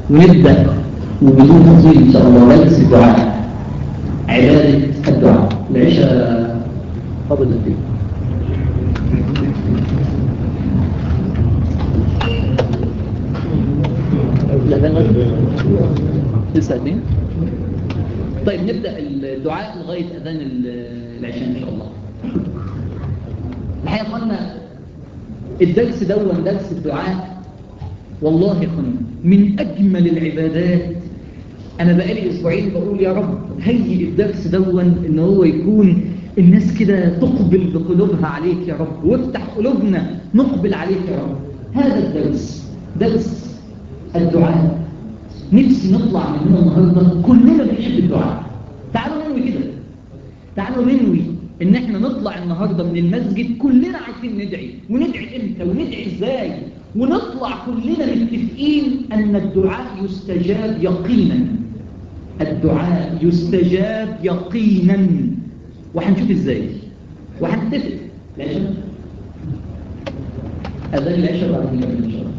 ونبدأ وبدون تفصيل إن شاء الله جلس الدعاء عبادة الدعاء العشاء فضل قد ايه لسه قد ايه طيب نبدأ الدعاء لغاية أذان العشاء إن شاء الله الحقيقة قلنا الدرس دون درس الدعاء والله يا قلنا من أجمل العبادات أنا بقالي أسبوعين بقول يا رب هيئ الدرس دون إن هو يكون الناس كده تقبل بقلوبها عليك يا رب وافتح قلوبنا نقبل عليك يا رب هذا الدرس درس الدعاء نفسي نطلع من هنا النهاردة كلنا بنحب الدعاء تعالوا ننوي كده تعالوا ننوي ان احنا نطلع النهاردة من المسجد كلنا عارفين ندعي وندعي امتى وندعي ازاي ونطلع كلنا متفقين ان الدعاء يستجاب يقينا الدعاء يستجاب يقينا وهنشوف ازاي وهنتفق العشاء اذان العشاء بعد كده ان شاء الله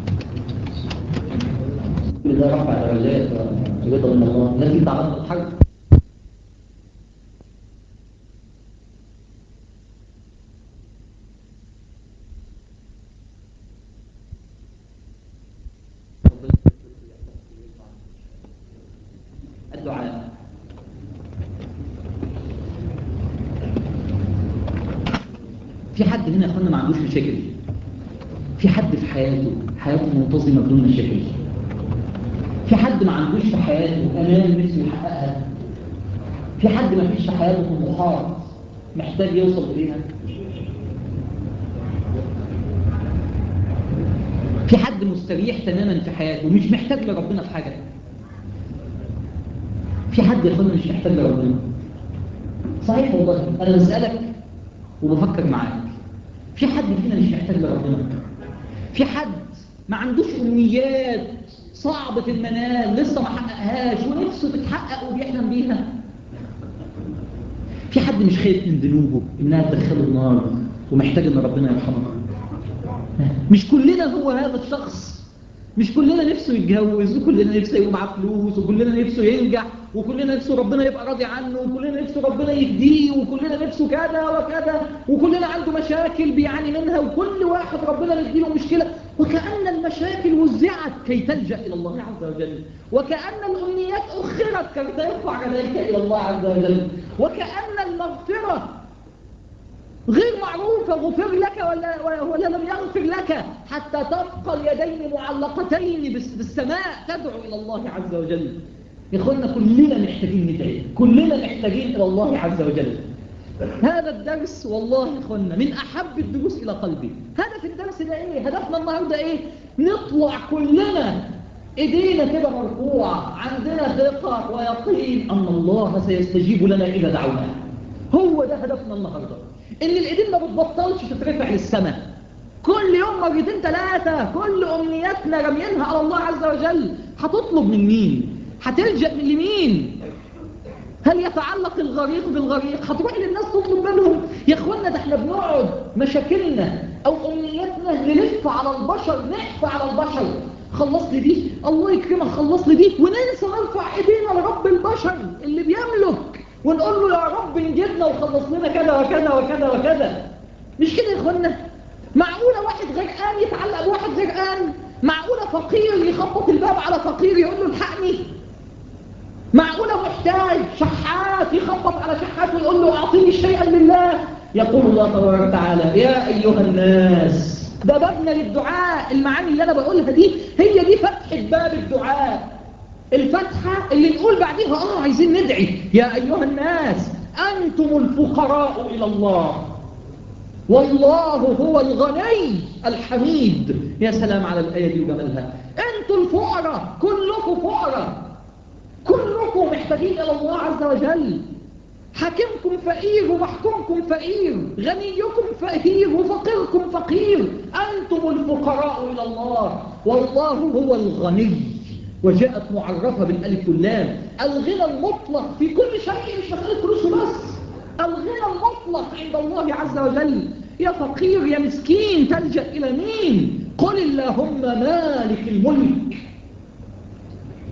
كل ده رفع درجات ورضا من الله الناس اللي تعرضت تتحرك الدعاء في حد هنا يا اخوانا ما عندوش مشاكل في حد في حياته حياته منتظمه بدون مشاكل في حد ما عندوش في حياته امان نفسه يحققها في حد ما فيش في حياته طموحات محتاج يوصل اليها في حد مستريح تماما في حياته مش محتاج لربنا في حاجه في حد يا اخوانا مش محتاج لربنا صحيح والله انا بسالك وبفكر معاك في حد فينا مش محتاج لربنا في حد ما عندوش امنيات صعبة المنال لسه ما حققهاش ونفسه تتحقق وبيحلم بيها في حد مش خايف من ذنوبه انها تدخله النار ومحتاج ان ربنا يرحمه مش كلنا هو هذا الشخص مش كلنا نفسه يتجوز وكلنا نفسه يبقى معاه فلوس وكلنا نفسه ينجح وكلنا نفسه ربنا يبقى راضي عنه وكلنا نفسه ربنا يهديه وكلنا نفسه كذا وكذا وكلنا عنده مشاكل بيعاني منها وكل واحد ربنا مديله مشكلة وكأن المشاكل وزعت كي تلجأ إلى الله عز وجل وكأن الأمنيات أخرت كي ترفع ذلك إلى الله عز وجل وكأن المغفرة غير معروفة غفر لك ولا, ولا لم يغفر لك حتى تبقى اليدين معلقتين بالسماء تدعو إلى الله عز وجل يا اخوانا كلنا محتاجين ندعي كلنا محتاجين إلى الله عز وجل هذا الدرس والله يا اخوانا من أحب الدروس إلى قلبي هدف الدرس ده إيه؟ هدفنا النهاردة إيه؟ نطلع كلنا إيدينا كده مرفوعة عندنا ثقة ويقين أن الله سيستجيب لنا إذا دعونا هو ده هدفنا النهاردة إن الإيدين ما بتبطلش تترفع للسماء كل يوم مرتين ثلاثة كل أمنياتنا رمينها على الله عز وجل هتطلب من مين؟ هتلجأ من لمين؟ هل يتعلق الغريق بالغريق هتروح للناس تطلب منهم يا اخوانا ده احنا بنقعد مشاكلنا او امنياتنا نلف على البشر نحف على البشر خلص لي دي الله يكرمك خلص لي دي وننسى نرفع ايدينا لرب البشر اللي بيملك ونقول له يا رب انجدنا وخلص لنا كذا وكذا وكذا وكذا مش كده يا اخوانا معقولة واحد غرقان يتعلق بواحد غرقان معقولة فقير يخبط الباب على فقير يقول له الحقني معقولة محتاج شحات يخبط على شحات ويقول له أعطيني شيئا لله يقول الله تبارك وتعالى يا أيها الناس ده بابنا للدعاء المعاني اللي أنا بقولها دي هي دي فتحة باب الدعاء الفتحة اللي نقول بعديها آه عايزين ندعي يا أيها الناس أنتم الفقراء إلى الله والله هو الغني الحميد يا سلام على الآية دي وجمالها أنتم الفقراء كلكم فقراء كلكم محتاجين إلى الله عز وجل حاكمكم فقير ومحكومكم فقير غنيكم فقير وفقيركم فقير أنتم الفقراء إلى الله والله هو الغني وجاءت معرفة بالألف واللام الغنى المطلق في كل شيء مش مسألة فلوس بس الغنى المطلق عند الله عز وجل يا فقير يا مسكين تلجأ إلى مين قل اللهم مالك الملك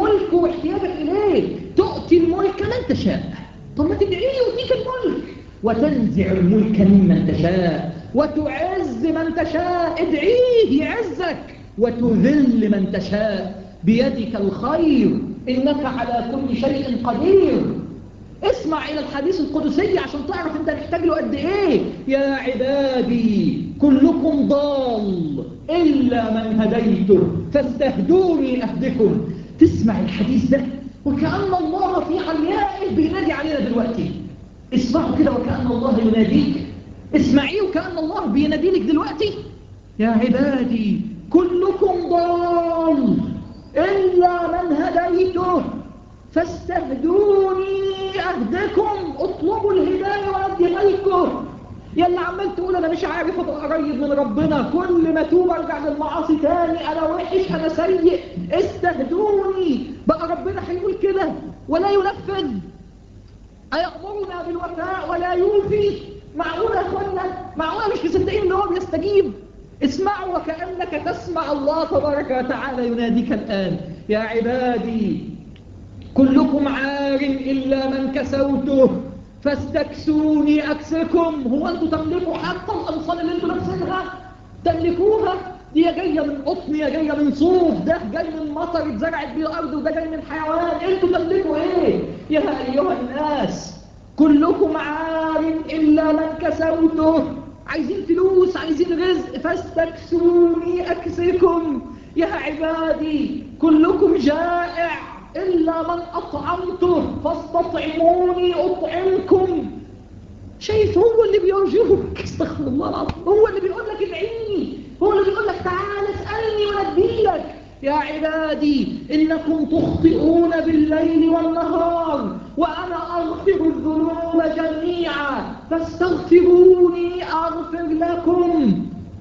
الملك واحتياجك إليه تؤتي الملك من تشاء طب ما تدعي لي يؤتيك الملك وتنزع الملك ممن تشاء وتعز من تشاء ادعيه يعزك وتذل من تشاء بيدك الخير إنك على كل شيء قدير اسمع إلى الحديث القدسي عشان تعرف أنت محتاج له قد إيه يا عبادي كلكم ضال إلا من هديته فاستهدوني أهدكم تسمع الحديث ده وكأن الله في عليائه بينادي علينا دلوقتي اسمعوا كده وكأن الله يناديك اسمعيه وكأن الله بينادي لك دلوقتي يا عبادي كلكم ضال إلا من هديته فاستهدوني أهدكم اطلبوا الهداية وأدي إليكم يلا عمال تقول أنا مش عارف أبقى قريب من ربنا كل ما توب أرجع للمعاصي تاني أنا وحش أنا سيء استهدوني بقى ربنا هيقول كده ولا ينفذ أيأمرنا بالوفاء ولا يوفي معقولة يا أخوانا معقولة مش مصدقين إن هو بيستجيب اسمعوا وكأنك تسمع الله تبارك وتعالى يناديك الآن يا عبادي كلكم عار إلا من كسوته فاستكسوني أكسكم هو أنتوا تملكوا حتى الأنصار اللي أنتوا لابسينها تملكوها دي جاية من قطن يا جاية من صوف ده جاي من مطر اتزرعت بيه الأرض وده جاي من حيوان أنتوا تملكوا إيه يا أيها الناس كلكم عار إلا من كسوته عايزين فلوس عايزين رزق فاستكسوني أكسكم يا عبادي كلكم جائع إلا من أطعمته فاستطعموني أطعمكم شايف هو اللي بيرجوك استغفر الله العظيم هو اللي بيقول لك ادعيني هو اللي بيقول لك تعال اسألني ونديلك يا عبادي إنكم تخطئون بالليل والنهار وأنا أغفر الذنوب جميعا فاستغفروني أغفر لكم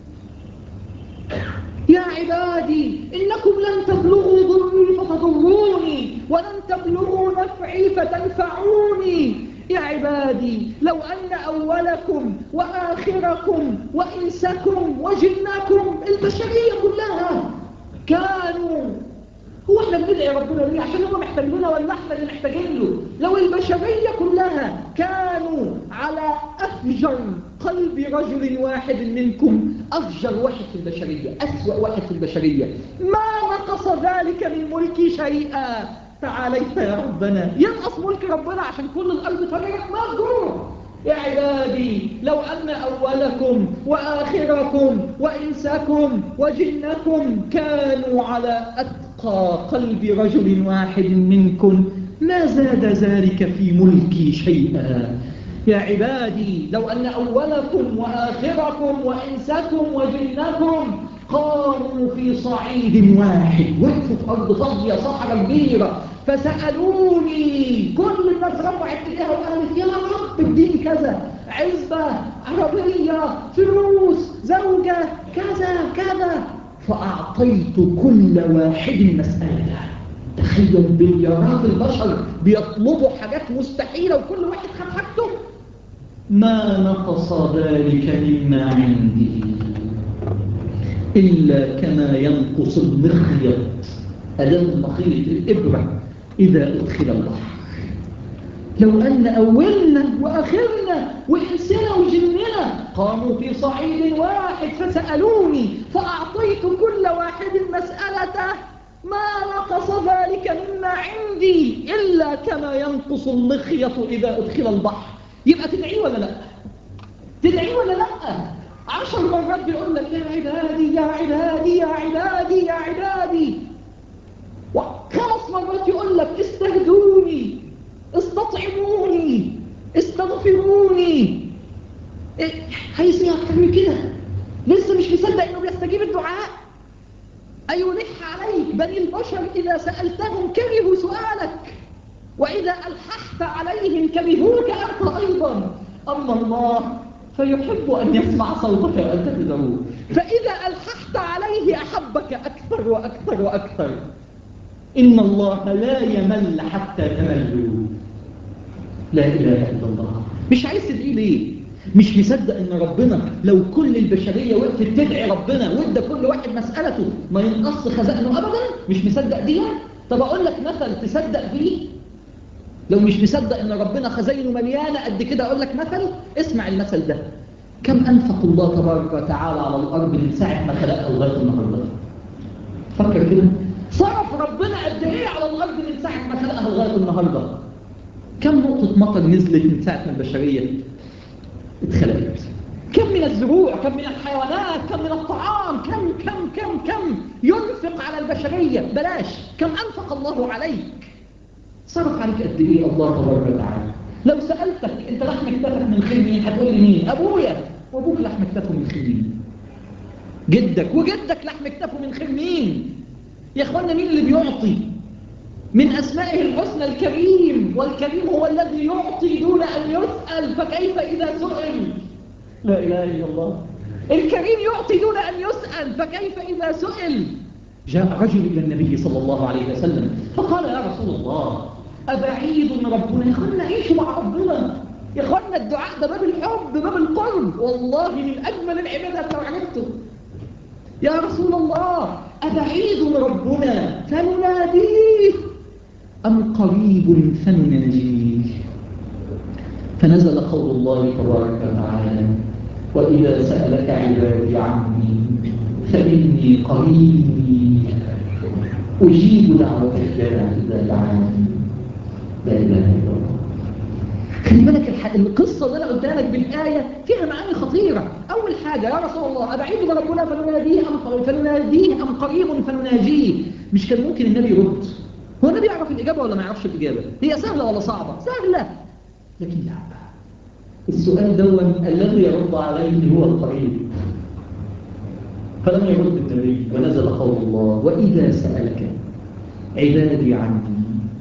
يا عبادي إنكم لن تبلغوا ضري فتضروني ولن تبلغوا نفعي فتنفعوني يا عبادي لو أن أولكم وآخركم وإنسكم وجنكم البشرية كلها كانوا هو احنا بندعي ربنا ليه عشان هو محتاج لنا ولا احنا اللي محتاجين له لو البشرية كلها كانوا على أفجر قلب رجل واحد منكم أفجر واحد في البشرية أسوأ واحد في البشرية ما نقص ذلك من ملكي شيئا تعاليت يا ربنا ينقص ملك ربنا عشان كل الأرض فريق مهجور يا عبادي لو أن أولكم وآخركم وإنسكم وجنكم كانوا على أتقى قلب رجل واحد منكم ما زاد ذلك في ملكي شيئا يا عبادي لو أن أولكم وآخركم وإنسكم وجنكم قاموا في صعيد واحد وقفوا في أرض فاضية صحراء كبيرة فسألوني كل الناس رفعت ايديها وقالت يا رب اديني كذا عزبة عربية فلوس زوجة كذا كذا فأعطيت كل واحد مسألة تخيل مليارات البشر بيطلبوا حاجات مستحيلة وكل واحد خد حاجته ما نقص ذلك مما عندي إلا كما ينقص المخيط أدام مخيط الإبرة إذا أدخل البحر لو أن أولنا وآخرنا وإنسنا وجننا قاموا في صعيد واحد فسألوني فأعطيت كل واحد مسألته ما نقص ذلك مما عندي إلا كما ينقص المخيط إذا أدخل البحر يبقى تدعي ولا لا تدعي ولا لا عشر مرات بيقول لك يا عبادي يا عبادي يا عبادي يا عبادي وخمس مرات يقول لك استهدوني استطعموني استغفروني إيه هيصير اكتر من كده لسه مش مصدق انه بيستجيب الدعاء أيلح عليك بني البشر إذا سألتهم كرهوا سؤالك وإذا ألححت عليهم كرهوك أنت أيضا أما الله فيحب أن يسمع صوتك وأنت تدعوه فإذا ألححت عليه أحبك أكثر وأكثر وأكثر إن الله لا يمل حتى تملوا لا إله إلا الله مش عايز تدعي ليه مش مصدق ان ربنا لو كل البشرية وقفت تدعي ربنا وادى كل واحد مسألته ما ينقص خزائنه ابدا مش مصدق دي طب أقول لك مثل تصدق فيه لو مش مصدق ان ربنا خزينه مليانة قد كده اقول لك مثل اسمع المثل ده كم انفق الله تبارك وتعالى على الارض من ساعة ما خلقها لغاية النهاردة فكر كده صرف ربنا قد ايه على الارض من ساعة ما خلقها لغاية النهاردة كم نقطة مطر نزلت من ساعة ما البشرية اتخلقت كم من الزروع كم من الحيوانات كم من الطعام كم كم كم كم ينفق على البشرية بلاش كم أنفق الله عليك صرف عليك قد ايه الله تبارك وتعالى لو سألتك انت لحم اكتفك من خير مين هتقول لي مين ابويا وابوك لحم اكتفه من خير مين جدك وجدك لحم اكتفه من خير مين يا اخوانا مين اللي بيعطي من اسمائه الحسنى الكريم والكريم هو الذي يعطي دون ان يسأل فكيف اذا سئل لا اله الا الله الكريم يعطي دون ان يسأل فكيف اذا سئل جاء رجل إلى النبي صلى الله عليه وسلم فقال يا رسول الله أبعيد من ربنا يا أخوانا عيشوا مع ربنا يا أخوانا الدعاء ده باب الحب باب القرب والله من أجمل العبادات لو عرفته يا رسول الله أبعيد من ربنا فنناديه أم قريب فنناجيه فنزل قول الله تبارك وتعالى وإذا سألك عبادي عني فإني قريب أجيب دعوة الداع إذا دعاني لا إله إلا الله خلي بالك الح... القصة اللي أنا قلتها لك بالآية فيها معاني خطيرة أول حاجة يا رسول الله أبعيد من ربنا فنناديه أم فنناديه أم قريب فنناجيه مش كان ممكن النبي يرد هو النبي يعرف الإجابة ولا ما يعرفش الإجابة هي سهلة ولا صعبة سهلة لكن لا السؤال دون الذي يرد عليه هو القريب فلم يرد النبي ونزل قول الله وإذا سألك عبادي عني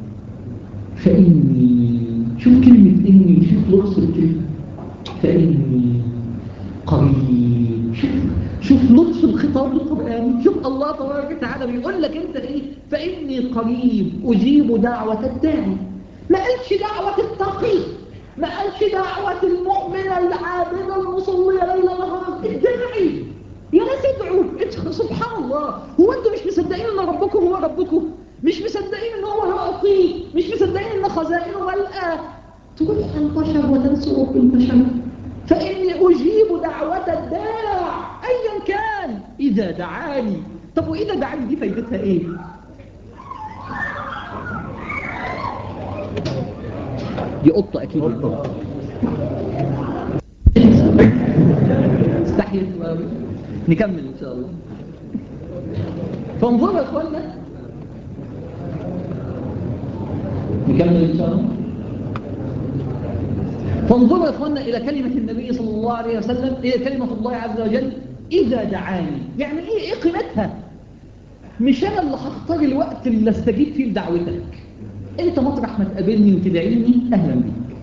فإني شوف كلمة إني شوف لطف الكلمة فإني قريب شوف شوف لطف الخطاب القرآني شوف الله تبارك وتعالى بيقول لك أنت إيه فإني قريب أجيب دعوة الداعي ما قالش دعوة التقي ما قالش دعوة المؤمن العابد المصلي ليل نهار الداعي يا ناس ادعوا سبحان الله هو انتوا مش مصدقين ان ربكم هو ربكم مش مصدقين ان هو يعطي مش مصدقين ان خزائنه ملأى تروح البشر وتنسوا بالبشر فإني أجيب دعوة الداع أيا كان إذا دعاني طب وإذا دعاني دي فايدتها إيه دي قطة أكيد استحيت نكمل إن شاء الله فانظروا يا أخوانا نكمل إن شاء الله فانظروا يا أخوانا إلى كلمة النبي صلى الله عليه وسلم إلى كلمة الله عز وجل إذا دعاني يعني إيه إيه قيمتها مش أنا اللي هختار الوقت اللي استجيب فيه لدعوتك أنت مطرح ما تقابلني وتدعيني أهلا بيك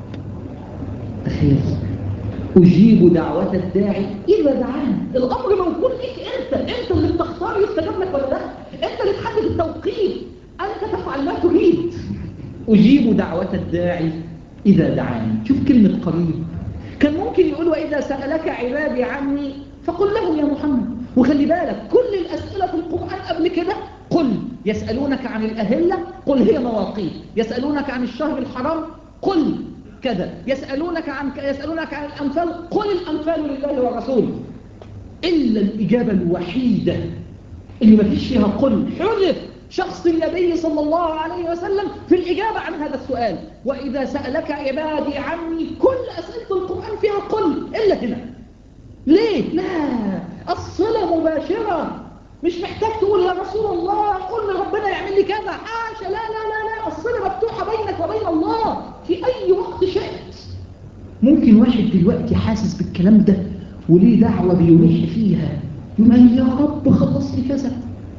تخيل أجيب دعوة الداعي إذا دعاني الأمر موجود ليك أنت أنت اللي بتختار يستجاب لك ولا لا أنت اللي تحدد التوقيت أنت تفعل ما تريد أجيب دعوة الداعي إذا دعاني شوف كلمة قريب كان ممكن يقول وإذا سألك عبادي عني فقل لهم يا محمد وخلي بالك كل الأسئلة في القرآن قبل كده قل يسألونك عن الأهلة قل هي مواقيت يسألونك عن الشهر الحرام قل كذا يسألونك عن يسألونك عن الأنفال قل الأنفال لله ورسوله إلا الإجابة الوحيدة اللي ما فيش فيها قل حذف شخص النبي صلى الله عليه وسلم في الإجابة عن هذا السؤال وإذا سألك عبادي عني كل أسئلة القرآن فيها قل إلا هنا ليه؟ لا الصلة مباشرة مش محتاج تقول يا رسول الله قل ربنا يعمل لي كذا حاشا لا لا لا لا الصلة مفتوحة بينك وبين الله في أي وقت شئت ممكن واحد دلوقتي حاسس بالكلام ده وليه دعوة بيلح فيها يقول يا رب خلص لي كذا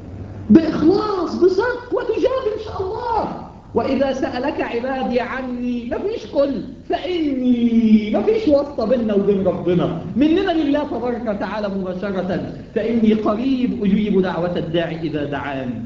بإخلاص بصدق وتجاب إن شاء الله وإذا سألك عبادي عني ما فيش قل فإني ما فيش واسطة بيننا وبين ربنا مننا لله تبارك وتعالى مباشرة فإني قريب أجيب دعوة الداعي إذا دعاني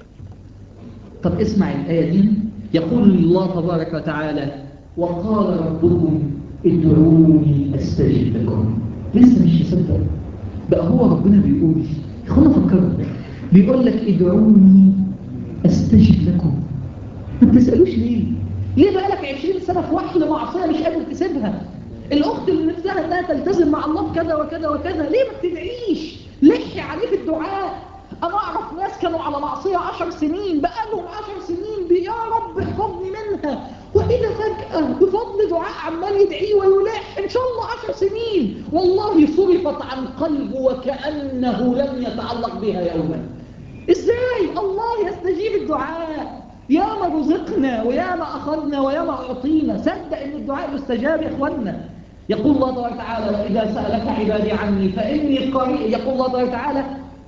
طب اسمع الآية دي يقول الله تبارك وتعالى وقال ربكم ادعوني أستجب لكم لسه مش مصدق بقى هو ربنا بيقول خلنا فكروا بيقول لك ادعوني أستجب لكم ما بتسألوش ليه ليه بقالك عشرين سنة في وحل معصية مش قادر تسيبها الأخت اللي نفسها أنها تلتزم مع الله كذا وكذا وكذا ليه ما بتدعيش لحي عليه في الدعاء أنا أعرف ناس كانوا على معصية عشر سنين بقالهم عشر سنين بي يا رب احفظني منها وإذا فجأة بفضل دعاء عمال يدعيه ويلح إن شاء الله عشر سنين والله صرفت عن قلبه وكأنه لم يتعلق بها يوما إزاي الله يستجيب الدعاء يا ما رزقنا ويا ما أخذنا ويا ما أعطينا صدق إن الدعاء يستجاب يا إخواننا يقول الله تبارك وتعالى وإذا سألك عبادي عني فإني قريب يقول الله تبارك وتعالى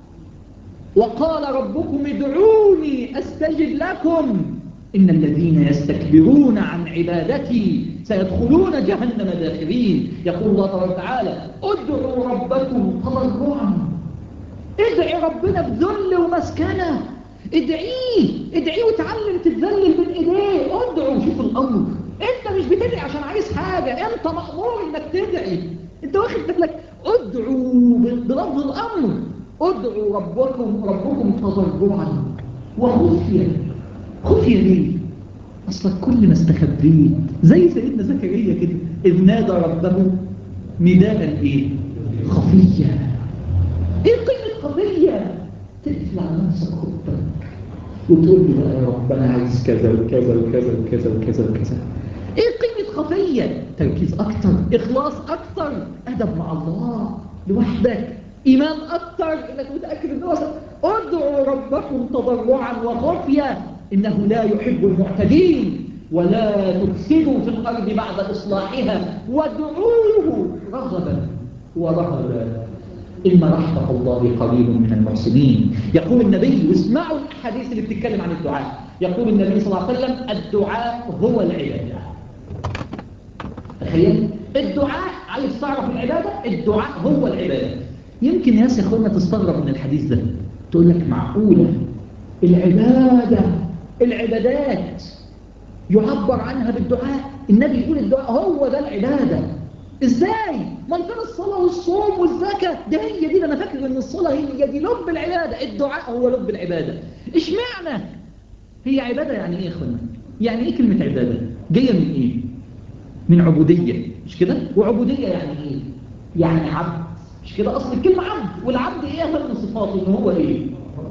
وقال ربكم ادعوني أستجب لكم إن الذين يستكبرون عن عبادتي سيدخلون جهنم داخلين يقول الله تبارك وتعالى ادعوا ربكم تضرعا ادعي ربنا بذل ومسكنة ادعيه ادعيه وتعلم تتذلل من ايديه ادعوا شوف الامر انت مش بتدعي عشان عايز حاجة انت مأمور انك تدعي انت واخد بالك ادعوا بلفظ الامر ادعوا ربكم ربكم تضرعا وخفيا خفيا ليه اصلا كل ما استخبيت زي سيدنا زكريا كده اذ نادى ربه نداء ايه خفيا ايه قيمه خفيه تقفل على نفسك خطك وتقول لي بقى يا رب انا عايز كذا وكذا وكذا وكذا وكذا وكذا ايه قيمه خفيه تركيز اكتر اخلاص اكتر ادب مع الله لوحدك ايمان اكتر انك متاكد ان هو ادعوا ربكم تضرعا وخفيه انه لا يحب المعتدين ولا تفسدوا في الارض بعد اصلاحها وادعوه رغبا ورهبا إن رحمة الله قريب من المحسنين يقول النبي واسمعوا الحديث اللي بتتكلم عن الدعاء يقول النبي صلى الله عليه وسلم الدعاء هو العبادة تخيل الدعاء عايز تعرف العبادة الدعاء هو العبادة يمكن ناس يا اخوانا تستغرب من الحديث ده تقول لك معقولة العبادة العبادات يعبر عنها بالدعاء النبي يقول الدعاء هو ده العبادة ازاي ما كان الصلاة والصوم والزكاة ده هي دي انا فاكر ان الصلاة هي دي لب العبادة الدعاء هو لب العبادة ايش معنى هي عبادة يعني ايه يا اخوانا يعني ايه كلمة عبادة جاية من ايه من عبودية مش كده وعبودية يعني ايه يعني عبد مش كده اصل الكلمة عبد والعبد ايه اهم صفاته ان هو ايه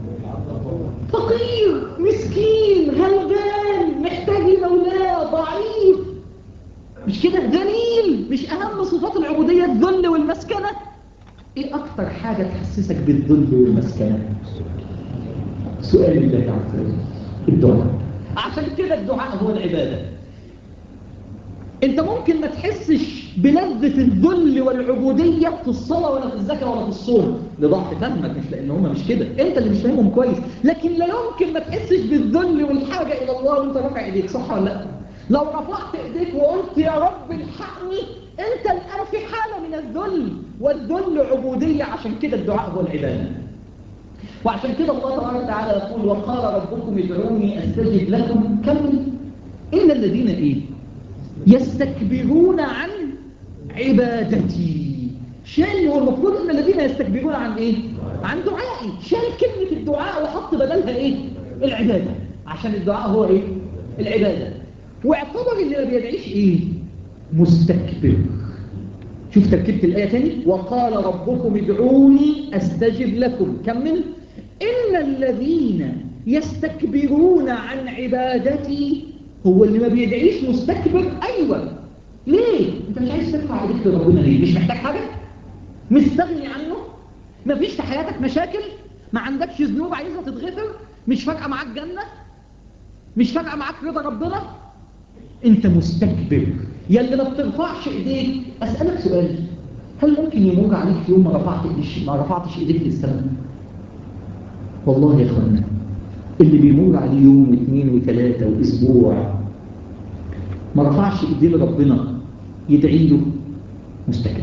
فقير مسكين غلبان محتاج لمولاه ضعيف مش كده ذليل مش أهم صفات العبودية الذل والمسكنة إيه أكتر حاجة تحسسك بالذل والمسكنة سؤال الله عز وجل الدعاء عشان كده الدعاء هو العبادة انت ممكن ما تحسش بلذة الذل والعبودية في الصلاة ولا في الزكاة ولا في الصوم لضعف فهمك مش لأن هم مش كده انت اللي مش فاهمهم كويس لكن لا يمكن ما تحسش بالذل والحاجة إلى الله وانت رافع ايديك صح ولا لا لو رفعت ايديك وقلت يا رب الحقني انت الان في حالة من الذل والذل عبودية عشان كده الدعاء هو العبادة وعشان كده الله تبارك وتعالى يقول وقال ربكم ادعوني استجب لكم كمل إن الذين ايه يستكبرون عن عبادتي شال هو المفروض ان الذين يستكبرون عن ايه عن دعائي شال كلمة الدعاء وحط بدلها ايه العبادة عشان الدعاء هو ايه العبادة واعتبر اللي ما بيدعيش ايه مستكبر شوف تركيبة الآية تاني وقال ربكم ادعوني استجب لكم كمل إن الذين يستكبرون عن عبادتي هو اللي ما بيدعيش مستكبر أيوة ليه؟ انت مش عايز ترفع ايديك لربنا ليه؟ مش محتاج حاجة؟ مستغني عنه؟ ما فيش في حياتك مشاكل؟ ما عندكش ذنوب عايزها تتغفر؟ مش فارقة معاك جنة؟ مش فارقة معاك رضا ربنا؟ انت مستكبر يا اللي ما بترفعش ايديك اسالك سؤال هل ممكن يمر عليك في يوم ما رفعت ايديك ما رفعتش ايديك للسماء والله يا اخوانا اللي بيمر عليه يوم واثنين وثلاثه واسبوع ما رفعش ايديه لربنا يدعي له مستكبر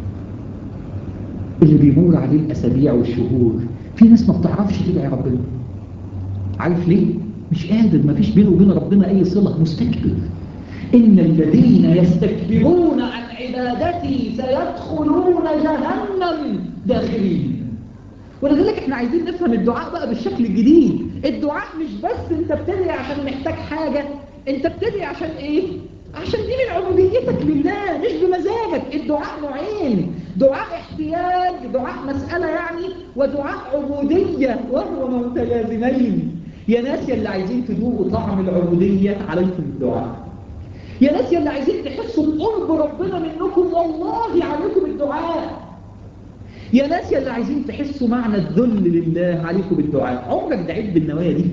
اللي بيمر عليه الاسابيع والشهور في ناس ما بتعرفش تدعي ربنا عارف ليه مش قادر ما فيش بينه وبين ربنا اي صله مستكبر إن الذين يستكبرون عن عبادتي سيدخلون جهنم داخلين ولذلك احنا عايزين نفهم الدعاء بقى بالشكل الجديد الدعاء مش بس انت بتدعي عشان محتاج حاجة انت بتدعي عشان ايه عشان دي من عبوديتك لله مش بمزاجك الدعاء نوعين دعاء احتياج دعاء مسألة يعني ودعاء عبودية وهو متلازمين يا ناس يا اللي عايزين تذوقوا طعم العبودية عليكم الدعاء يا ناس يا اللي عايزين تحسوا بقرب ربنا منكم والله عليكم الدعاء يا ناس يا اللي عايزين تحسوا معنى الذل لله عليكم بالدعاء عمرك دعيت بالنوايا دي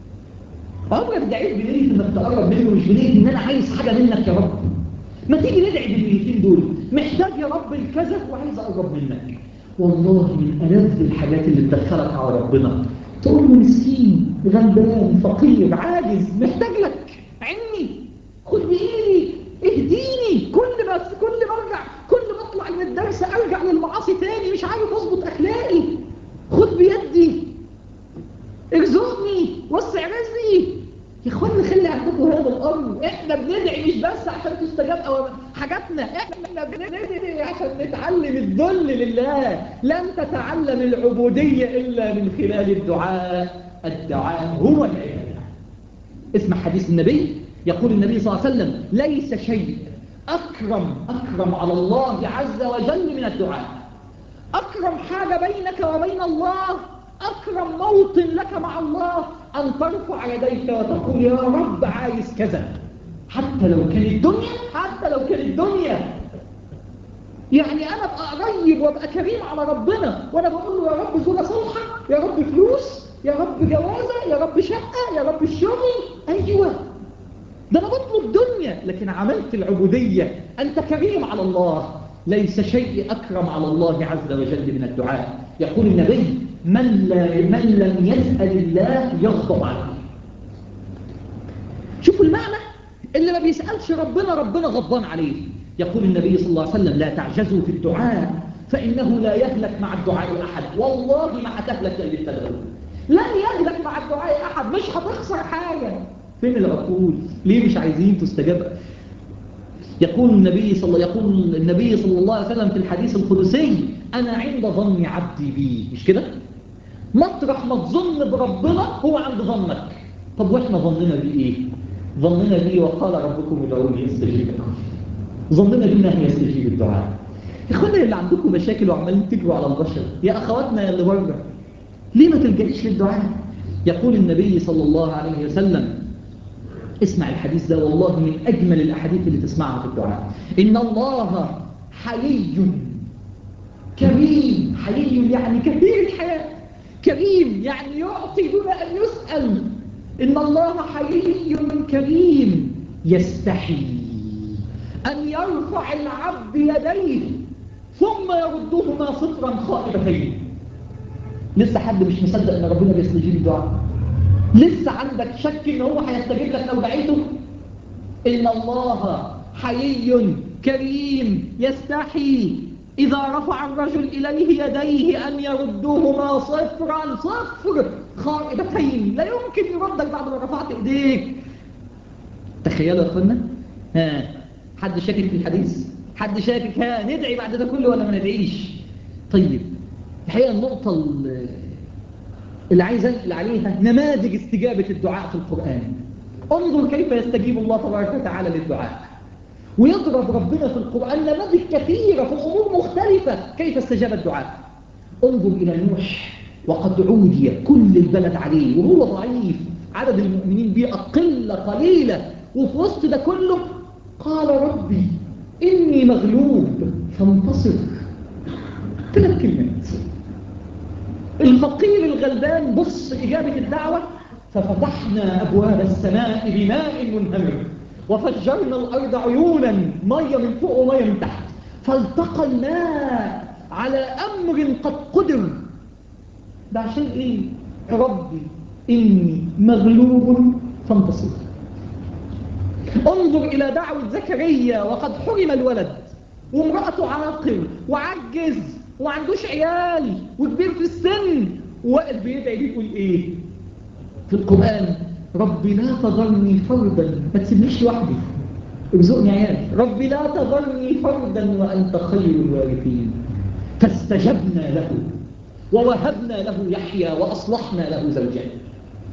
عمرك دعيت بنية انك تقرب منه مش بنية ان انا عايز حاجة منك يا رب ما تيجي ندعي بالنيتين دول محتاج يا رب الكذا وعايز اقرب منك والله من ألذ الحاجات اللي تدخلك على ربنا تقول له مسكين غلبان فقير عاجز محتاج لك عني خد بإيدي اهديني كل ما كل ما ارجع كل ما اطلع من الدرس ارجع للمعاصي تاني مش عارف اظبط اخلاقي خد بيدي ارزقني وسع رزقي يا اخوانا خلي عندكم هذا الامر احنا بندعي مش بس عشان تستجاب او حاجاتنا احنا بندعي عشان نتعلم الذل لله لن تتعلم العبودية الا من خلال الدعاء الدعاء هو العبادة اسمع حديث النبي يقول النبي صلى الله عليه وسلم ليس شيء أكرم أكرم على الله عز وجل من الدعاء أكرم حاجة بينك وبين الله أكرم موطن لك مع الله أن ترفع يديك وتقول يا رب عايز كذا حتى لو كان الدنيا حتى لو كان الدنيا يعني أنا أبقى قريب وأبقى كريم على ربنا وأنا بقول له يا رب زورة صالحة يا رب فلوس يا رب جوازة يا رب شقة يا رب الشغل أيوة ده أنا بطلب دنيا لكن عملت العبودية أنت كريم على الله ليس شيء أكرم على الله عز وجل من الدعاء يقول النبي من, لا من لم يسأل الله يغضب عليه شوفوا المعنى اللي ما بيسألش ربنا ربنا غضبان عليه يقول النبي صلى الله عليه وسلم لا تعجزوا في الدعاء فإنه لا يهلك مع الدعاء أحد والله ما هتهلك إلا التدعو لن يهلك مع الدعاء أحد مش هتخسر حاجة فين العقول ليه مش عايزين تستجاب يقول النبي صلى يقول النبي صلى الله عليه وسلم في الحديث القدسي أنا عند ظن عبدي بي مش كده مطرح ما تظن بربنا هو عند ظنك طب واحنا ظننا بيه ايه ظننا بيه وقال ربكم ادعوني استجيب لكم ظننا بيه انه يستجيب الدعاء اخوانا اللي عندكم مشاكل وعمالين تجروا على البشر يا اخواتنا اللي بره ليه ما تلجئيش للدعاء يقول النبي صلى الله عليه وسلم اسمع الحديث ده والله من أجمل الأحاديث اللي تسمعها في الدعاء إن الله حيي كريم حيي يعني كثير الحياة كريم يعني يعطي دون أن يسأل إن الله حيي كريم يستحي أن يرفع العبد يديه ثم يردهما صفرا خائبتين لسه حد مش مصدق ان ربنا بيستجيب الدعاء لسه عندك شك ان هو هيستجيب لك لو دعيته ان الله حيي كريم يستحي إذا رفع الرجل إليه يديه أن يردهما صفرا صفر خائبتين لا يمكن يردك بعد ما رفعت إيديك تخيلوا يا أخوانا ها حد شاكك في الحديث حد شاكك ها ندعي بعد ده كله ولا ما ندعيش طيب الحقيقة النقطة اللي عايز أنقل عليها نماذج استجابة الدعاء في القرآن انظر كيف يستجيب الله تبارك وتعالى للدعاء ويضرب ربنا في القرآن نماذج كثيرة في الأمور مختلفة كيف استجاب الدعاء انظر إلى نوح وقد عودي كل البلد عليه وهو ضعيف عدد المؤمنين به أقل قليلة وفي وسط ده كله قال ربي إني مغلوب فانتصر ثلاث كلمات الفقير الغلبان بص إجابة الدعوة ففتحنا أبواب السماء بماء منهمر وفجرنا الأرض عيونا مية من فوق ومية من تحت فالتقى الماء على أمر قد قدر ده عشان إيه ربي إني مغلوب فانتصر انظر إلى دعوة زكريا وقد حرم الولد وامرأته عاقل وعجز وما عندوش عيال وكبير في السن وقت بيدعي بيقول ايه في القرآن ربي لا تذرني فردا ما تسيبنيش لوحدي ارزقني عيال ربي لا تذرني فردا وأنت خير الوارثين فاستجبنا له ووهبنا له يحيى وأصلحنا له زوجين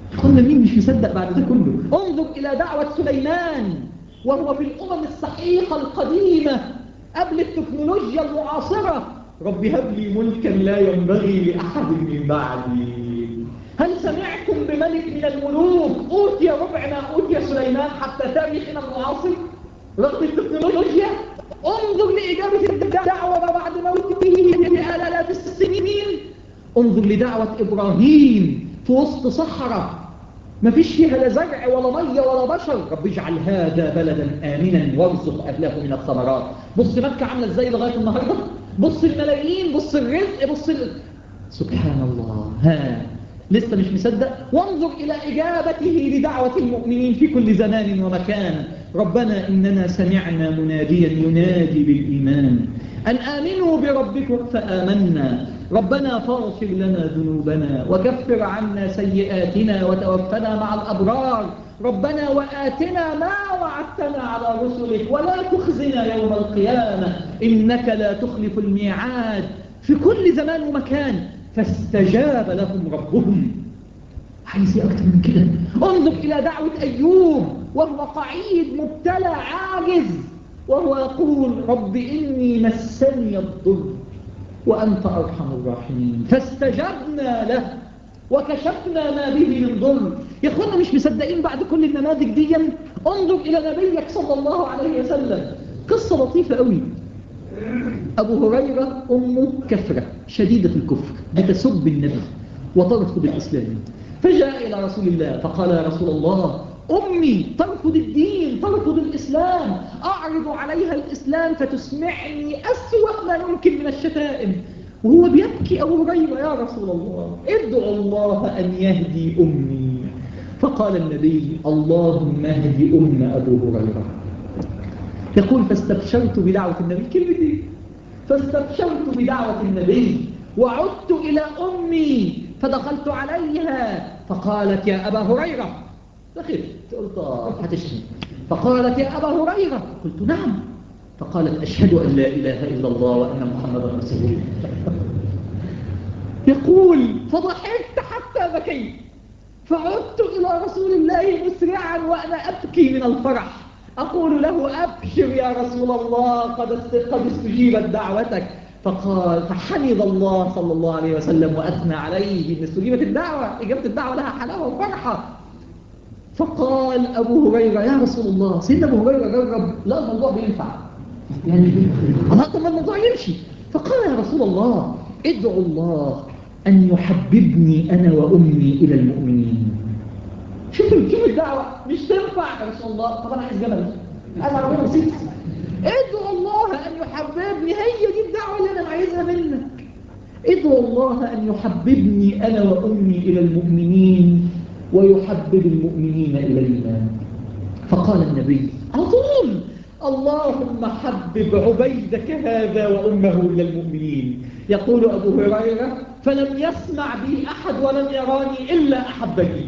قلنا مين مش مصدق بعد ده كله انظر إلى دعوة سليمان وهو في الأمم الصحيحة القديمة قبل التكنولوجيا المعاصرة رب هب لي ملكا لا ينبغي لأحد من بعدي هل سمعتم بملك من الملوك أوتي ربع ما أوتي سليمان حتى تاريخنا المعاصر رغم التكنولوجيا انظر لإجابة الدعوة بعد موته بآلاف السنين انظر لدعوة إبراهيم في وسط صحراء ما فيش فيها لا زرع ولا مية ولا بشر رب اجعل هذا بلدا آمنا وارزق أهله من الثمرات بص مكة عاملة ازاي لغاية النهاردة بص الملايين بص الرزق بص ال... سبحان الله ها لسه مش مصدق وانظر إلى إجابته لدعوة المؤمنين في كل زمان ومكان ربنا إننا سمعنا مناديا ينادي بالإيمان أن آمنوا بربكم فآمنا ربنا فاغفر لنا ذنوبنا وكفر عنا سيئاتنا وتوفنا مع الأبرار ربنا وآتنا ما وعدتنا على رسلك ولا تخزنا يوم القيامة إنك لا تخلف الميعاد في كل زمان ومكان فاستجاب لهم ربهم عايز ايه اكتر من كده انظر الى دعوة ايوب وهو قعيد مبتلى عاجز وهو يقول رب اني مسني الضر وانت ارحم الراحمين فاستجبنا له وكشفنا ما به من ضر يا اخوانا مش مصدقين بعد كل النماذج دي انظر الى نبيك صلى الله عليه وسلم قصة لطيفة قوي أبو هريرة أمه كفرة شديدة الكفر بتسب النبي وترفض الإسلام فجاء إلى رسول الله فقال يا رسول الله أمي ترفض الدين ترفض الإسلام أعرض عليها الإسلام فتسمعني أسوأ ما يمكن من الشتائم وهو بيبكي أبو هريرة يا رسول الله ادعو الله أن يهدي أمي فقال النبي اللهم اهدي أم أبو هريرة يقول فاستبشرت بدعوة النبي كلمتي فاستبشرت بدعوة النبي وعدت إلى أمي فدخلت عليها فقالت يا أبا هريرة فخفت قلت هتشتم فقالت يا أبا هريرة قلت نعم فقالت أشهد أن لا إله إلا الله وأن محمدا رسول الله يقول فضحكت حتى بكيت فعدت إلى رسول الله مسرعا وأنا أبكي من الفرح أقول له أبشر يا رسول الله قد قد استجيبت دعوتك فقال فحمد الله صلى الله عليه وسلم وأثنى عليه إن استجيبت الدعوة إجابة الدعوة لها حلاوة وفرحة فقال أبو هريرة يا رسول الله سيدنا أبو هريرة جرب لا الموضوع بينفع يعني الله طب الموضوع يمشي فقال يا رسول الله ادعو الله أن يحببني أنا وأمي إلى المؤمنين شوف شوف الدعوة مش تنفع يا رسول الله طب أنا عايز جمل عايز عربية بسيط ادعو الله أن يحببني هي دي الدعوة اللي أنا عايزها منك ادعو الله أن يحببني أنا وأمي إلى المؤمنين ويحبب المؤمنين إلينا فقال النبي على طول اللهم حبب عبيدك هذا وأمه إلى المؤمنين يقول أبو هريرة فلم يسمع بي أحد ولم يراني إلا أحبني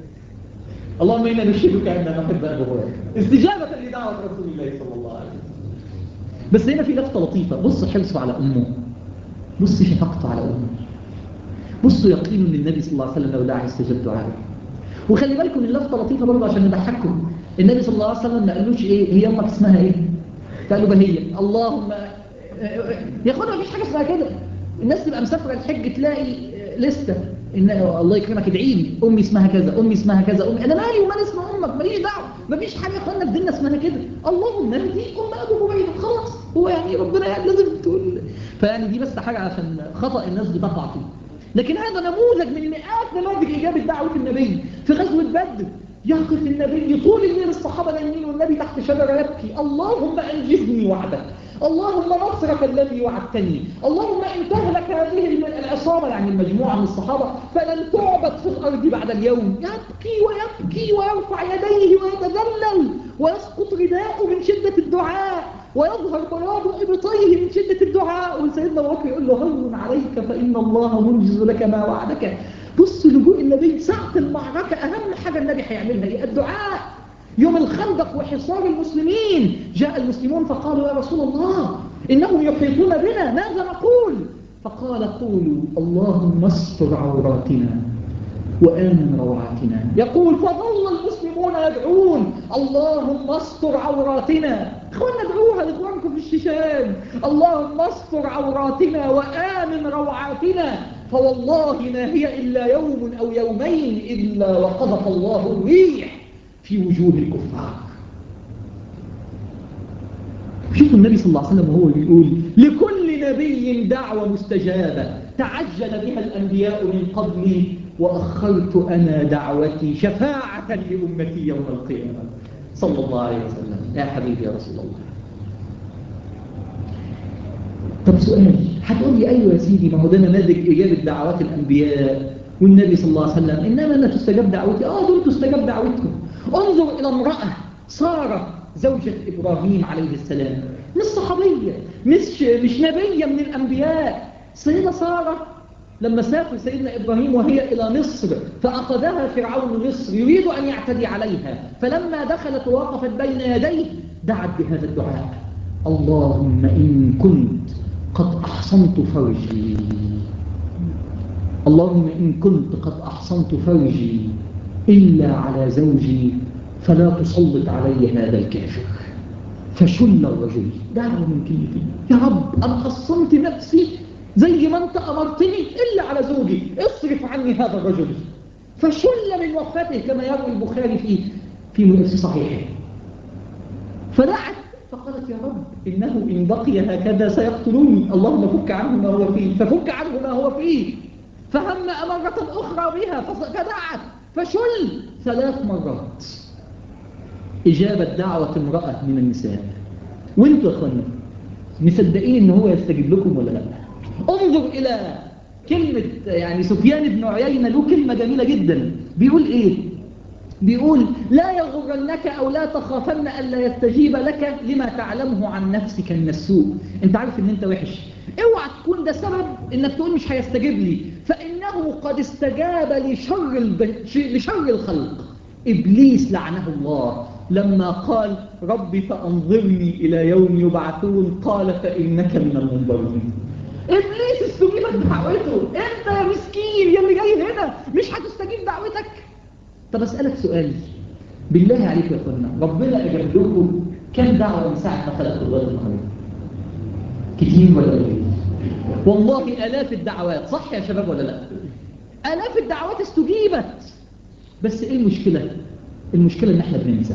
اللهم إنا نشهدك أننا نحب أبو هريرة استجابة لدعوة رسول الله صلى الله عليه وسلم بس هنا في لفتة لطيفة بص حرصه على أمه بص شفقته على أمه بصوا يقين ان النبي صلى الله عليه وسلم لو دعا يستجاب دعائه وخلي بالكم اللفظه لطيفه برضه عشان نضحككم النبي صلى الله عليه وسلم ما قالوش ايه هي امك اسمها ايه قال له بهيه اللهم يا اخوانا ما فيش حاجه اسمها كده الناس تبقى مسافره الحج تلاقي لسته ان الله يكرمك ادعي لي امي اسمها كذا امي اسمها كذا امي انا مالي ومال اسم امك ماليش دعوه ما فيش حاجه يا اخوانا في ديننا اسمها كده اللهم اهدي ام ابو هريره خلاص هو يعني ربنا يعني لازم تقول فيعني دي بس حاجه عشان خطا الناس بتقع فيه لكن هذا نموذج من مئات نماذج إجابة دعوة النبي في غزوة بدر يقف النبي طول الليل الصحابة نايمين والنبي تحت شجرة يبكي اللهم أنجزني وعدك اللهم نصرك الذي وعدتني اللهم إن تهلك هذه العصابة يعني المجموعة من الصحابة فلن تعبد في الأرض بعد اليوم يبكي ويبكي ويرفع يديه ويتذلل ويسقط رداءه من شدة الدعاء ويظهر بياض إبطيه من شدة الدعاء وسيدنا أبو بكر يقول له هون عليك فإن الله منجز لك ما وعدك بص لجوء النبي ساعة المعركة أهم حاجة النبي هيعملها هي الدعاء يوم الخندق وحصار المسلمين جاء المسلمون فقالوا يا رسول الله إنهم يحيطون بنا ماذا نقول فقال قولوا اللهم استر عوراتنا وآمن روعاتنا يقول فظل المسلمون يدعون اللهم استر عوراتنا اخوانا ادعوها لاخوانكم في الشيشان اللهم استر عوراتنا وآمن روعاتنا فوالله ما هي إلا يوم أو يومين إلا وقذف الله الريح في وجوه الكفار شوفوا النبي صلى الله عليه وسلم وهو بيقول لكل نبي دعوة مستجابة تعجل بها الأنبياء من قبلي وأخرت أنا دعوتي شفاعة لأمتي يوم القيامة صلى الله عليه وسلم يا حبيبي يا رسول الله طب سؤال هتقول لي أيوة يا سيدي ما هو ده نماذج إجابة دعوات الأنبياء والنبي صلى الله عليه وسلم إنما أنا تستجاب دعوتي آه دول تستجاب دعوتكم انظر إلى امرأة سارة زوجة إبراهيم عليه السلام مش صحابية مش, مش نبية من الأنبياء سيدة سارة لما سافر سيدنا إبراهيم وهي إلى مصر فأخذها فرعون مصر يريد أن يعتدي عليها فلما دخلت ووقفت بين يديه دعت بهذا الدعاء اللهم إن كنت قد أحصنت فرجي اللهم إن كنت قد أحصنت فرجي إلا على زوجي فلا تسلط علي هذا الكافر فشل الرجل دعوة من كلمتين يا رب أنا حصنت نفسي زي ما أنت أمرتني إلا على زوجي اصرف عني هذا الرجل فشل من وفاته كما يروي البخاري في في صحيحه فدعت فقالت يا رب إنه إن بقي هكذا سيقتلوني اللهم فك عنه ما هو فيه ففك عنه ما هو فيه فهم مرة أخرى بها فدعت فشل ثلاث مرات إجابة دعوة امرأة من النساء وانتوا يا أخوانا مصدقين ان هو يستجيب لكم ولا لا انظر إلى كلمة يعني سفيان بن عيينة له كلمة جميلة جدا بيقول إيه بيقول لا يغرنك أو لا تخافن ألا يستجيب لك لما تعلمه عن نفسك من السوء انت عارف ان انت وحش اوعى تكون ده سبب انك تقول مش هيستجيب لي فإنه قد استجاب لشر, الب... لشر الخلق إبليس لعنه الله لما قال ربي فأنظرني إلى يوم يبعثون قال فإنك من المنظرين إبليس استجيبت دعوته أنت يا مسكين يا اللي جاي هنا مش هتستجيب دعوتك طب أسألك سؤال بالله عليك يا أخوانا ربنا أجاب لكم كم دعوة من ساعة ما خلقت الله النهارده كتير ولا قليل والله آلاف الدعوات صح يا شباب ولا لا آلاف الدعوات استجيبت بس إيه المشكلة المشكلة إن إحنا بننسى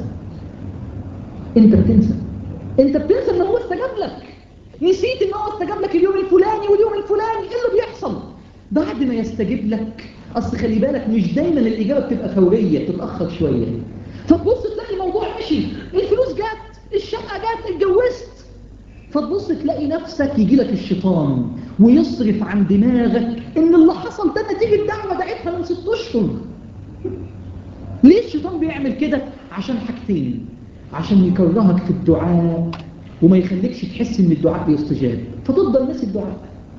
أنت بتنسى أنت بتنسى إن هو استجاب لك نسيت إن هو استجاب لك اليوم الفلاني واليوم الفلاني إيه اللي بيحصل بعد ما يستجيب لك أصل خلي بالك مش دايما الإجابة بتبقى فورية بتتأخر شوية فتبص تلاقي الموضوع مشي الفلوس جت الشقة جت اتجوزت فتبص تلاقي نفسك يجي لك الشيطان ويصرف عن دماغك ان اللي حصل ده نتيجة دعوة دعيتها من ست اشهر ليه الشيطان بيعمل كده عشان حاجتين عشان يكرهك في الدعاء وما يخليكش تحس ان الدعاء بيستجاب فتفضل ناسي الدعاء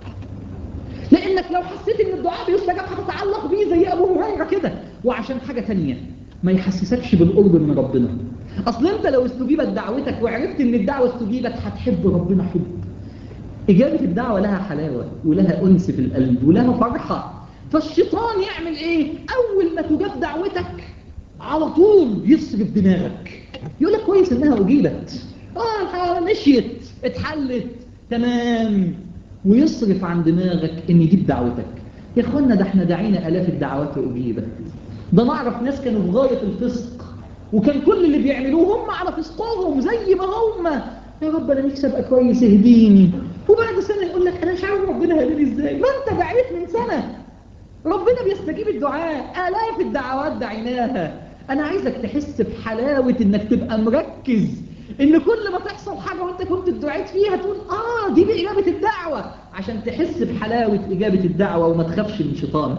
لانك لو حسيت ان الدعاء بيستجاب هتتعلق بيه زي ابو هريره كده وعشان حاجه تانية ما يحسسكش بالقرب من ربنا اصل انت لو استجيبت دعوتك وعرفت ان الدعوه استجيبت هتحب ربنا حب اجابه الدعوه لها حلاوه ولها انس في القلب ولها فرحه فالشيطان يعمل ايه اول ما تجاب دعوتك على طول يصرف دماغك يقول لك كويس انها اجيبت اه مشيت اتحلت تمام ويصرف عن دماغك ان دي بدعوتك يا اخوانا ده احنا دعينا الاف الدعوات واجيبت ده نعرف ناس كانوا في غايه الفسق وكان كل اللي بيعملوه هم على فسقهم زي ما هم يا رب انا نفسي ابقى كويس اهديني وبعد سنه يقول لك انا مش عارف ربنا هديني ازاي ما انت دعيت من سنه ربنا بيستجيب الدعاء الاف الدعوات دعيناها انا عايزك تحس بحلاوه انك تبقى مركز ان كل ما تحصل حاجه وانت كنت دعيت فيها تقول اه دي باجابه الدعوه عشان تحس بحلاوه اجابه الدعوه وما تخافش من شيطانك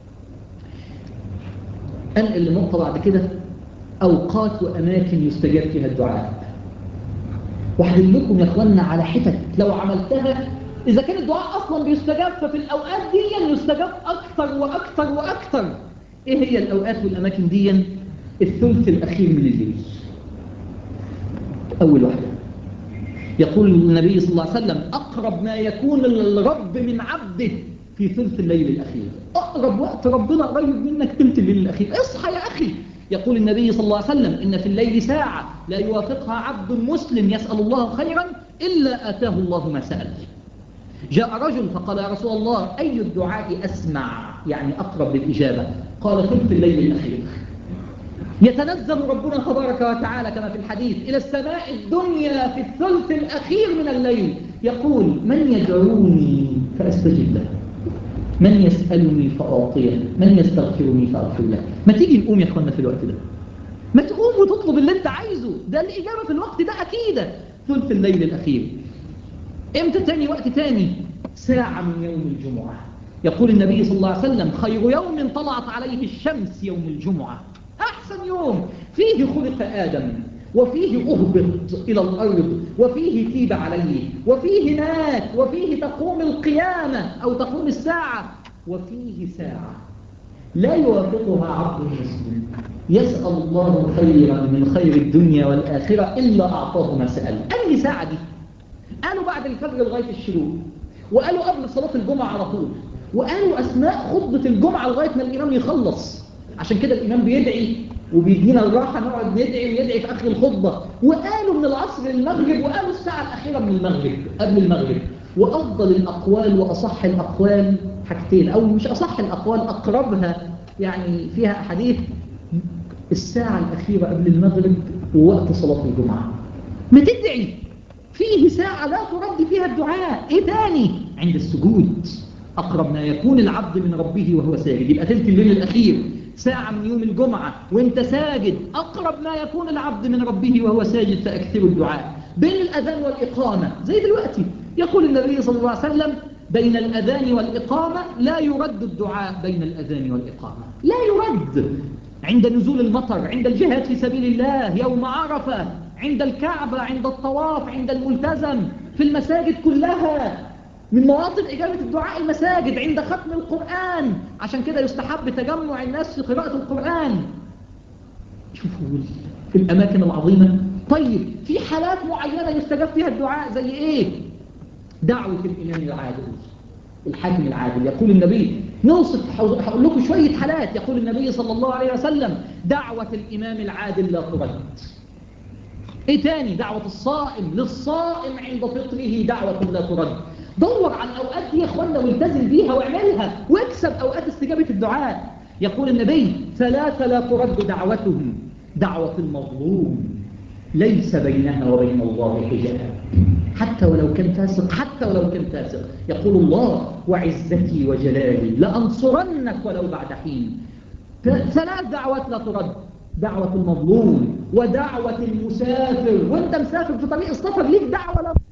انقل لنقطه بعد كده أوقات وأماكن يستجاب فيها الدعاء وهدلكم يا أخوانا على حتت لو عملتها إذا كان الدعاء أصلا بيستجاب ففي الأوقات دي يستجاب أكثر وأكثر وأكثر إيه هي الأوقات والأماكن دي الثلث الأخير من الليل أول واحدة يقول النبي صلى الله عليه وسلم أقرب ما يكون الرب من عبده في في ثلث الليل الأخير أقرب وقت ربنا قريب منك ثلث الليل الأخير اصحى يا أخي يقول النبي صلى الله عليه وسلم إن في الليل ساعة لا يوافقها عبد مسلم يسأل الله خيرا إلا آتاه الله ما سأل جاء رجل فقال يا رسول الله أي الدعاء أسمع يعني أقرب للإجابة قال ثلث الليل الأخير يتنزل ربنا تبارك وتعالى كما في الحديث إلى السماء الدنيا في الثلث الأخير من الليل يقول من يدعوني فأستجب له من يسألني فأعطيه من يستغفرني فأغفر له ما تيجي نقوم يا أخوانا في الوقت ده ما تقوم وتطلب اللي انت عايزه ده الإجابة في الوقت ده أكيدة ثلث الليل الأخير امتى تاني وقت تاني ساعة من يوم الجمعة يقول النبي صلى الله عليه وسلم خير يوم طلعت عليه الشمس يوم الجمعة أحسن يوم فيه خلق آدم وفيه أهبط إلى الأرض وفيه تيب عليه وفيه مات وفيه تقوم القيامة أو تقوم الساعة وفيه ساعة لا يوافقها عبد مسلم يسأل الله خيرا من خير الدنيا والآخرة إلا أعطاه ما سأل أي ساعة دي قالوا بعد الفجر لغاية الشروق وقالوا قبل صلاة الجمعة على طول وقالوا أثناء خطبة الجمعة لغاية ما الإمام يخلص عشان كده الإمام بيدعي وبيدينا الراحة نقعد ندعي ويدعي في آخر الخطبة وقالوا من العصر للمغرب وقالوا الساعة الأخيرة من المغرب قبل المغرب وأفضل الأقوال وأصح الأقوال حاجتين أو مش أصح الأقوال أقربها يعني فيها أحاديث الساعة الأخيرة قبل المغرب ووقت صلاة الجمعة ما تدعي فيه ساعة لا ترد فيها الدعاء إيه تاني عند السجود أقرب ما يكون العبد من ربه وهو ساجد يبقى تلك الليل الأخير ساعة من يوم الجمعة وانت ساجد أقرب ما يكون العبد من ربه وهو ساجد فأكثر الدعاء بين الأذان والإقامة زي دلوقتي يقول النبي صلى الله عليه وسلم بين الأذان والإقامة لا يرد الدعاء بين الأذان والإقامة لا يرد عند نزول المطر عند الجهاد في سبيل الله يوم عرفة عند الكعبة عند الطواف عند الملتزم في المساجد كلها من مواطن إجابة الدعاء المساجد عند ختم القرآن عشان كده يستحب تجمع الناس في قراءة القرآن شوفوا الأماكن العظيمة طيب في حالات معينة يستجاب فيها الدعاء زي إيه دعوة الإمام العادل الحاكم العادل يقول النبي نوصف هقول لكم شوية حالات يقول النبي صلى الله عليه وسلم دعوة الإمام العادل لا ترد ايه تاني دعوة الصائم للصائم عند فطره دعوة لا ترد دور على الأوقات دي يا اخوانا والتزم بيها واعملها واكسب أوقات استجابة الدعاء يقول النبي ثلاثة لا ترد دعوتهم دعوة المظلوم ليس بينها وبين الله حجاب حتى ولو كان فاسق حتى ولو كان فاسق يقول الله وعزتي وجلالي لأنصرنك ولو بعد حين ثلاث دعوات لا ترد دعوة المظلوم ودعوة المسافر وانت مسافر في طريق السفر ليك دعوة لا